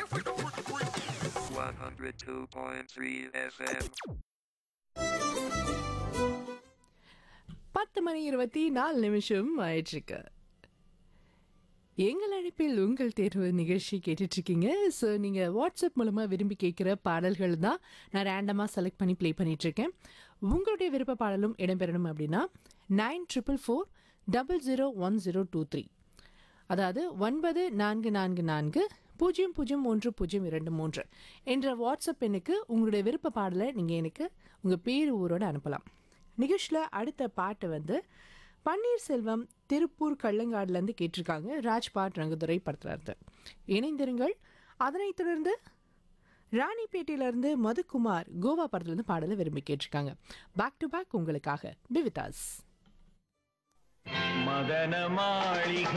102.3 FM. பத்து மணி இருபத்தி நாலு நிமிஷம் ஆயிடுச்சுக்கு எங்கள் அழைப்பில் உங்கள் தேர்வு நிகழ்ச்சி கேட்டுட்டு இருக்கீங்க ஸோ நீங்கள் வாட்ஸ்அப் மூலமாக விரும்பி கேட்குற பாடல்கள் தான் நான் ரேண்டமாக செலக்ட் பண்ணி ப்ளே பண்ணிகிட்ருக்கேன் உங்களுடைய விருப்ப பாடலும் இடம்பெறணும் அப்படின்னா nine triple four double zero one zero two three அதாவது ஒன்பது நான்கு நான்கு நான்கு பூஜ்ஜியம் பூஜ்ஜியம் ஒன்று பூஜ்ஜியம் இரண்டு மூன்று என்ற வாட்ஸ்அப் எண்ணுக்கு உங்களுடைய விருப்ப பாடலை நீங்கள் எனக்கு உங்கள் பேர் ஊரோடு அனுப்பலாம் நிகழ்ச்சியில் அடுத்த பாட்டு வந்து பன்னீர்செல்வம் திருப்பூர் கள்ளங்காடுலேருந்து கேட்டிருக்காங்க ராஜ்பாட் ரங்கதுரை படத்துலேருந்து இணைந்திருங்கள் அதனைத் தொடர்ந்து ராணிப்பேட்டையிலேருந்து மதுக்குமார் கோவா படத்துலேருந்து பாடலை விரும்பி கேட்டிருக்காங்க பேக் டு பேக் உங்களுக்காக பிவிதாஸ் மதன மாளிகை